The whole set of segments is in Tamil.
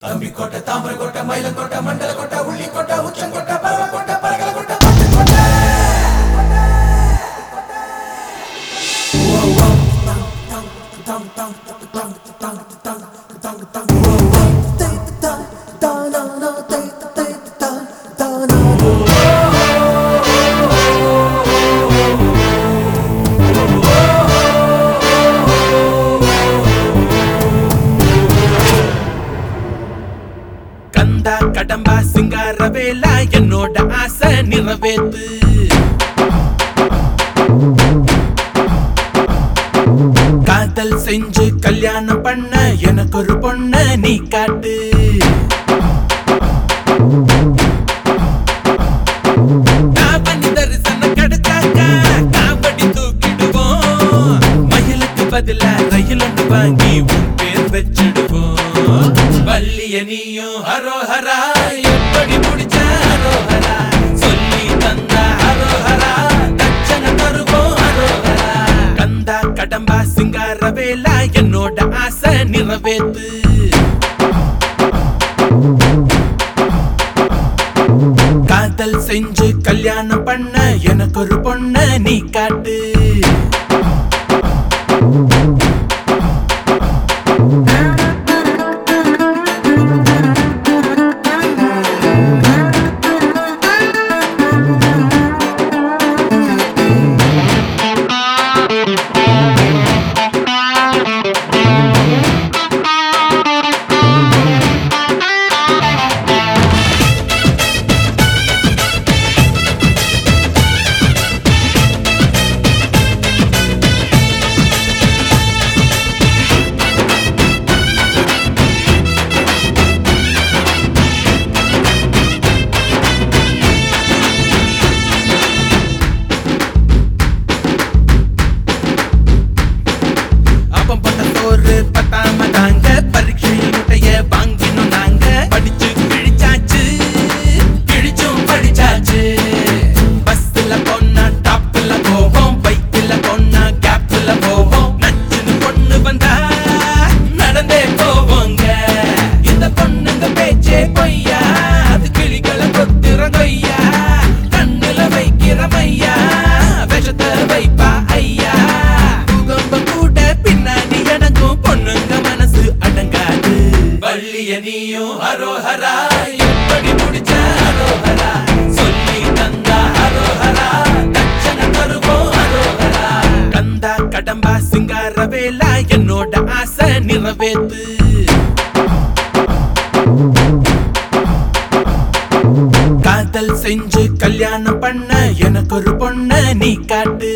தம்பி கொட்ட தாமரை கொட்ட மயிலம் கொட்ட மண்டல கொட்ட உள்ளி கொட்ட உச்சம் கொட்ட பறவை கொட்ட பறக்கல கொட்ட பட்டு கொட்ட கந்தா கடம்பா சிங்கார வேலா என்னோட ஆசை நிறைவேத்து காதல் செஞ்சு கல்யாணம் பண்ண எனக்கு ஒரு பொண்ண நீ காட்டு காவணி தரிசனம் கிடைச்சாக்கா காவடி தூக்கிடுவோம் மயிலுக்கு பதிலா ரயில் ஒன்று வாங்கி உன் பேர் வச்சிடுவோம் வள்ளிய நீயும் ஹரோஹரா எப்படி முடிச்ச ஹரோஹரா சொல்லி தந்தா ஹரோஹரா தட்சண தருவோம் ஹரோஹரா கந்தா கடம்பா சிங்கார வேலா என்னோட ஆசை நிறைவேத்து காதல் செஞ்சு கல்யாணம் பண்ண எனக்கு ஒரு பொண்ண நீ காட்டு அப்பம் போட்ட சோறு பத்தாம தாங்க பரீட்சை முட்டைய வாங்கினோம் நாங்க படிச்சு கிழிச்சாச்சு கிழிச்சும் படிச்சாச்சு பஸ்ல பொண்ணா டாப்ல போவோம் பைக்ல பொண்ணா கேப்ல போவோம் நச்சுன்னு பொண்ணு வந்தா நடந்தே போவோங்க இந்த பொண்ணுங்க பேச்சே பொய்யா அது கிளிகளை கொத்துற கொய்யா கண்ணுல வைக்கிற மையா விஷத்தை வைப்பா ஐயா பூகம்பம் கூட பின்னாடி எனக்கும் பொண்ணுங்க மனசு அடங்காது வள்ளிய நீயும் ஹரோஹரா எப்படி முடிச்ச ஹரோஹரா சொல்லி தந்தா ஹரோஹரா தட்சண தருவோம் ஹரோஹரா கந்தா கடம்பா சிங்கார வேலா என்னோட ஆசை நிறைவேத்து காதல் செஞ்சு கல்யாணம் பண்ண எனக்கு ஒரு பொண்ண நீ காட்டு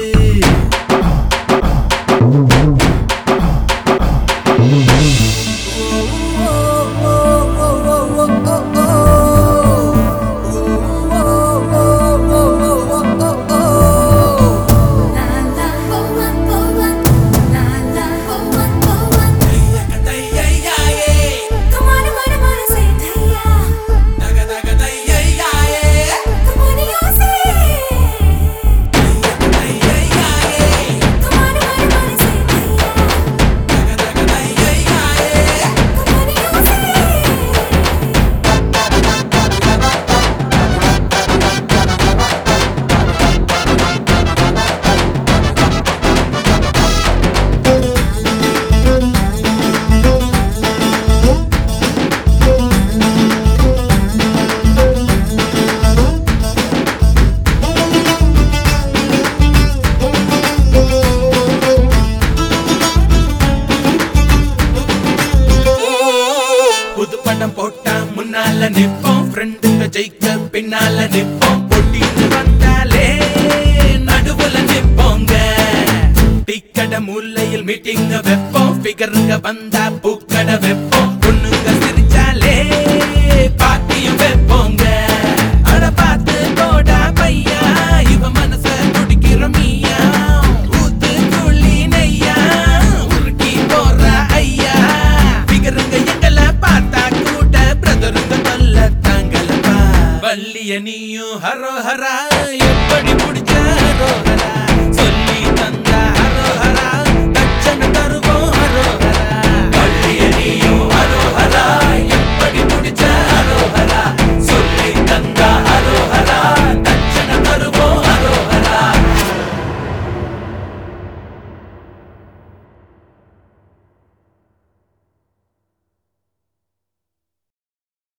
புது படம் போட்டா முன்னால நிப்போம் ஃப்ரெண்டுங்க ஜெயிக்க பின்னால நிப்போம் போட்டின்னு வந்தாலே நடுவுல நிப்போங்க டீக்கடை மூலையில் மீட்டிங்க வைப்போம் ஃபிகருங்க வந்தா பூக்கடை வைப்போம் பொண்ணுங்க சிரிச்சாலே பாட்டியும் வைப்போங்க அட பார்த்து போடா பையா இவ மனச துடிக்கிற மீயா ஊத்து துள்ளி நெய்யா உருக்கி போற ஐயா பிகருங்க எங்களை பார்த்தா கூட பிரதருங்க தொல்ல தாங்கலப்பா வள்ளிய நீயும் ஹரோஹரா